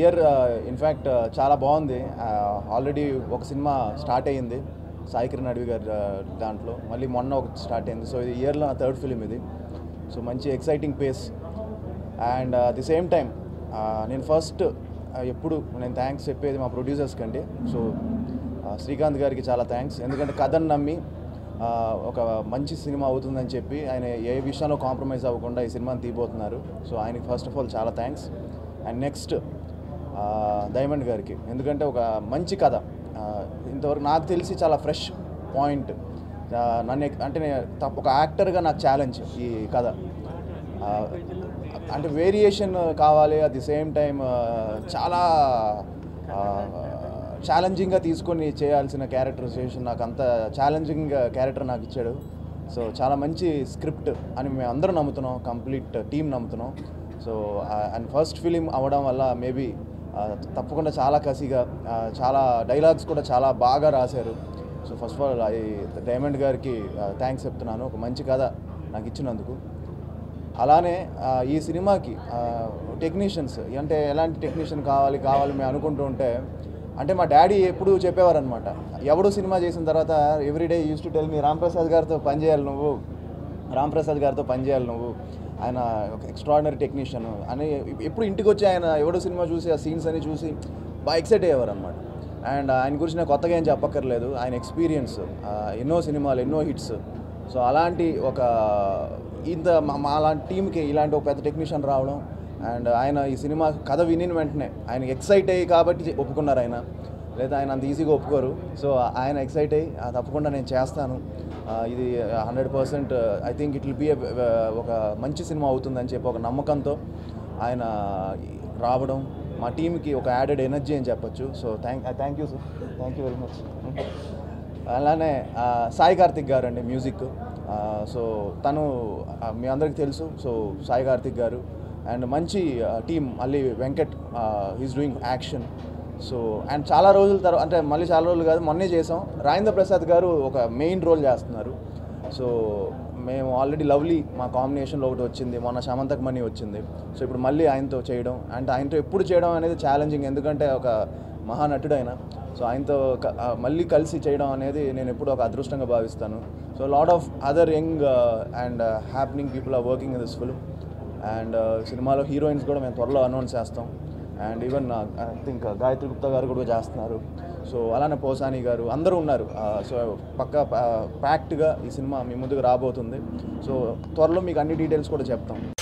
year in fact చాలా బాగుంది already ఒక సినిమా స్టార్ట్ అయ్యింది సాయి కిరణ్ అడవి గారి ఆ, దాంట్లో మళ్ళీ మొన్న ఒక స్టార్ట్ అయింది సో ఇది ఇయర్లో నా థర్డ్ ఫిలిం ఇది సో మంచి exciting pace and the same time నేను ఫస్ట్ ఎప్పుడు నేను థ్యాంక్స్ చెప్పేది మా ప్రొడ్యూసర్స్ కండి సో శ్రీకాంత్ గారికి చాలా థ్యాంక్స్ ఎందుకంటే కథను నమ్మి ఆ, ఒక మంచి సినిమా అవుతుందని చెప్పి ఆయన ఏ విషయంలో కాంప్రమైజ్ అవ్వకుండా ఈ సినిమాని తీయబోతున్నారు సో ఆయనకి ఫస్ట్ ఆఫ్ ఆల్ చాలా థ్యాంక్స్ అండ్ నెక్స్ట్ డైమండ్ గారికి ఎందుకంటే ఒక మంచి కథ ఆ, ఇంతవరకు నాకు తెలిసి చాలా ఫ్రెష్ పాయింట్ నన్ను ఎక్- అంటే నేను తప్ప- ఒక యాక్టర్గా నాకు ఛాలెంజ్ ఈ కథ ఆ, అంటే వేరియేషన్ కావాలి అట్ ది సేమ్ టైం చాలా ఛాలెంజింగ్గా తీసుకొని చేయాల్సిన క్యారెక్టరైజేషన్ నాకు అంత ఛాలెంజింగ్ క్యారెక్టర్ నాకు ఇచ్చాడు సో చాలా మంచి స్క్రిప్ట్ అని మేము అందరం నమ్ముతున్నాం కంప్లీట్ టీం నమ్ముతున్నాం సో అండ్ ఫస్ట్ ఫిలిం అవ్వడం వల్ల మేబీ తప్పకుండా చాలా కసిగా ఆ, చాలా డైలాగ్స్ కూడా చాలా బాగా రాశారు so first of all I Diamond గారికి థ్యాంక్స్ చెప్తున్నాను ఒక మంచి కథ నాకు ఇచ్చినందుకు అలానే ఆ, ఈ సినిమాకి టెక్నీషియన్స్ అంటే ఎలాంటి టెక్నీషియన్ కావాలి కావాలి మేము అనుకుంటూ ఉంటే అంటే మా డాడీ ఎప్పుడు చెప్పేవారు అనమాట ఎవడు సినిమా చేసిన తర్వాత every day use to tell me Ramprasad గారితో పనిచేయాలి నువ్వు రాంప్రసాద్ గారితో పనిచేయాలి నువ్వు ఆయన ఒక ఎక్స్ట్రాడినరీ టెక్నీషియన్ అని ఎప్పుడు ఇంటికి వచ్చి ఆయన ఎవడో సినిమా చూసి ఆ సీన్స్ అని చూసి బాగా ఎక్సైట్ అయ్యేవారు అనమాట అండ్ ఆయన గురించి నేను కొత్తగా ఏం చెప్పక్కర్లేదు ఆయన ఎక్స్పీరియన్స్ ఎన్నో సినిమాలు ఎన్నో హిట్స్ సో అలాంటి ఒక ఇంత మా మా లాంటి టీంకి ఇలాంటి ఒక పెద్ద టెక్నీషియన్ రావడం అండ్ ఆయన ఈ సినిమా కథ వినిన వెంటనే ఆయన ఎక్సైట్ అయ్యి కాబట్టి ఒప్పుకున్నారు ఆయన లేదా ఆయన అంత ఈజీగా ఒప్పుకోరు సో ఆయన ఎక్సైట్ అయ్యి "ఆ, తప్పకుండా నేను చేస్తాను ఆ, ఇది hundred percent I think it will be ఒక మంచి సినిమా అవుతుందని చెప్పి ఒక నమ్మకంతో ఆయన రావడం మా టీంకి ఒక యాడెడ్ ఎనర్జీ అని చెప్పొచ్చు so thank thank you sir thank you very much అలానే ఆ, సాయి కార్తిక్ గారు అండి మ్యూజిక్ ఆ, సో తను ఆ, మీ అందరికీ తెలుసు సో సాయి కార్తిక్ గారు అండ్ మంచి టీం మళ్ళీ Venkat he's doing action so and చాలా రోజుల తర్వాత అంటే మళ్ళీ చాలా రోజులు కాదు మొన్నే చేసాం రాజేంద్ర ప్రసాద్ గారు ఒక మెయిన్ రోల్ చేస్తున్నారు సో మేము ఆల్రెడీ లవ్లీ మా కాంబినేషన్లో ఒకటి వచ్చింది మొన్న శమంతక్ మనీ వచ్చింది సో ఇప్పుడు మళ్ళీ ఆయనతో చేయడం అండ్ ఆయనతో ఎప్పుడు చేయడం అనేది ఛాలెంజింగ్ ఎందుకంటే ఒక మహానటుడు ఆయన సో ఆయనతో క- ఆ, మళ్ళీ కలిసి చేయడం అనేది నేను ఎప్పుడు ఒక అదృష్టంగా భావిస్తాను so lot of other young and happening people are working in this film and సినిమాలో హీరోయిన్స్ కూడా మేము త్వరలో అనౌన్స్ చేస్తాం and even I think Gayatri Gupta గారు కూడా చేస్తున్నారు సో అలానే పోసాని గారు అందరూ ఉన్నారు సో పక్క ప్యాక్ట్గా ఈ సినిమా మీ ముందుకు రాబోతుంది సో త్వరలో మీకు అన్ని డీటెయిల్స్ కూడా చెప్తాం